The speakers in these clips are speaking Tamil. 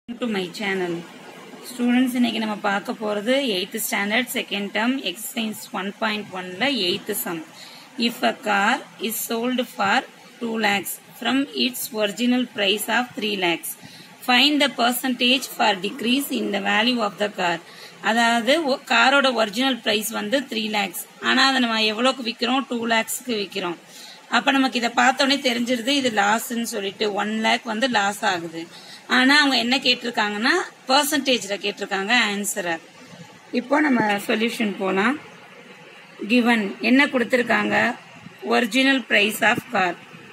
டு மை சேனல் ஸ்டூடெண்ட்ஸ் இன்னைக்கு நம்ம பார்க்க போறது eighth standard second term exercise one point ஒன்ல eight sum if a car is sold for two lakhs from its original price of three lakhs find the percentage for decrease in the value of the car அதாவது காரோட ஒரிஜினல் பிரைஸ் வந்து த்ரீ லேக்ஸ் ஆனா அதை நம்ம எவ்வளோக்கு விற்கிறோம் டூ லேக்ஸ்க்கு விற்கிறோம் அப்ப நமக்கு இதை பார்த்தோன்னே தெரிஞ்சிருது இது லாஸ்ன்னு சொல்லிட்டு ஒன் லேக் வந்து லாஸ் ஆகுது ஆனா அவங்க என்ன கேட்டிருக்காங்கன்னா பர்சன்டேஜ்ல கேட்டிருக்காங்க ஆன்சரை இப்போ நம்ம சொல்யூஷன் போலாம் கிவன் என்ன கொடுத்திருக்காங்க original price of car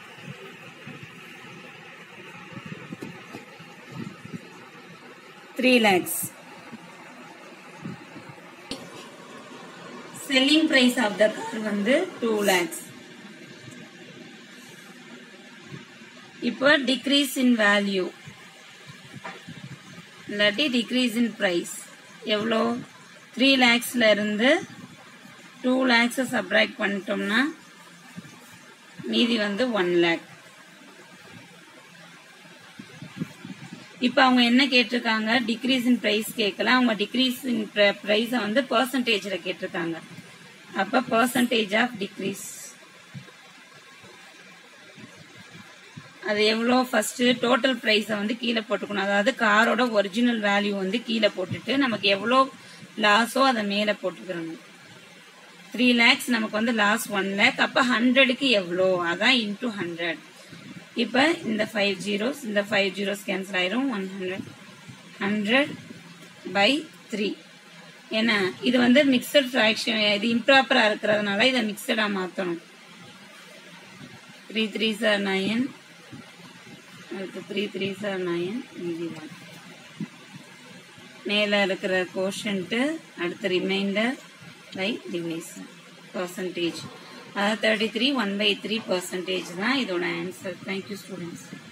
three lakhs selling price of the car வந்து டூ லேக்ஸ் இப்போ டிக்ரீஸ் இன் வேல்யூ இல்லாட்டி டிக்ரீஸ் இன் ப்ரைஸ் எவ்வளோ த்ரீ லேக்ஸ்ல இருந்து டூ லேக்ஸை சப்ராக்ட் பண்ணிட்டோம்னா மீதி வந்து ஒன் லேக் இப்போ அவங்க என்ன கேட்டிருக்காங்க டிக்ரீஸ் இன் ப்ரைஸ் கேட்கல அவங்க டிக்ரீஸ் இன் ப்ரைஸை வந்து பர்சன்டேஜில் கேட்டிருக்காங்க அப்போ பர்சன்டேஜ் ஆஃப் டிக்ரீஸ் அது எவ்வளோ ஃபர்ஸ்ட் டோட்டல் ப்ரைஸை வந்து கீழே போட்டுக்கணும் அதாவது காரோட ஒரிஜினல் வேல்யூ வந்து கீழே போட்டுட்டு நமக்கு எவ்வளோ லாஸோ அதை மேலே போட்டுக்கிறணும் த்ரீ லேக்ஸ் நமக்கு வந்து லாஸ் ஒன் லேக் அப்போ ஹண்ட்ரடுக்கு எவ்வளோ அதான் இன்டூ ஹண்ட்ரட் இப்போ இந்த ஃபைவ் ஜீரோஸ் இந்த ஃபைவ் ஜீரோஸ் கேன்சல் ஆயிரும் one hundred hundred by three ஏன்னா இது வந்து மிக்சட் ஃப்ராக்ஷன் இது இம்ப்ராப்பராக இருக்கிறதுனால இதை மிக்சடாக மாற்றணும் த்ரீ த்ரீ சார் நயன் அடுத்து த்ரீ த்ரீ சார் நயன் மீதி ஒன் மேலே இருக்கிற கோஷன்ட்டு அடுத்து ரிமைண்டர் பை டிவிஷன் பர்சன்டேஜ் அதாவது thirty three one by three percentage தான் இதோட ஆன்சர் தேங்க்யூ ஸ்டூடெண்ட்ஸ்